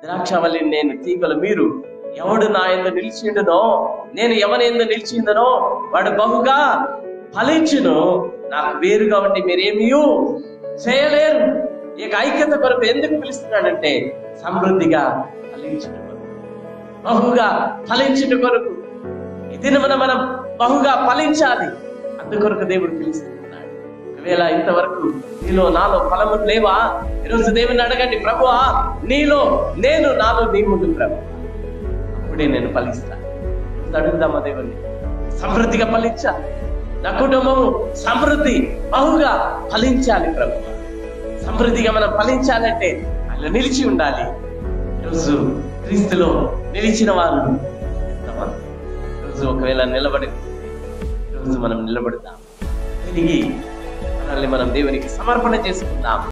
ద్రాక్షవల్లి నేను తీగలు మీరు ఎవడు నా ఎందు నిలిచిండునో నేను ఎవరి ఎందు నిలిచిందనో వాడు బహుగా ఫలించును నాకు వేరుగా ఉండి మీరేమీ చేయలేరు ఇక ఐక్యత కొరకు ఎందుకు పిలుస్తున్నాడంటే సమృద్ధిగా ఫలించుట కొరకు బహుగా ఫలించుట కొరకు ఈ దినమున మనం బహుగా ఫలించాలి అందుకొరకు దేవుడు పిలుస్తున్నాడు ఒకవేళ ఇంతవరకు నీలో నాలో ఫలములు లేవా ఈరోజు దేవుని అడగండి ప్రభువా నీలో నేను నాలో నీ ముందు ప్రభు అప్పుడే నేను ఫలిస్తాను అడుగుదామా దేవుణ్ణి సమృద్ధిగా ఫలించాలి నా కుటుంబము సమృద్ధి బహుగా ఫలించాలి ప్రభు సమృద్ధిగా మనం ఫలించాలంటే ఆయన నిలిచి ఉండాలి ఈరోజు క్రీస్తులో నిలిచిన వారు ఎంతమంది ఈరోజు ఒకవేళ నిలబడి ఈరోజు మనం నిలబడతాం తిరిగి మనల్ని మనం దేవునికి సమర్పణ చేసుకుందాం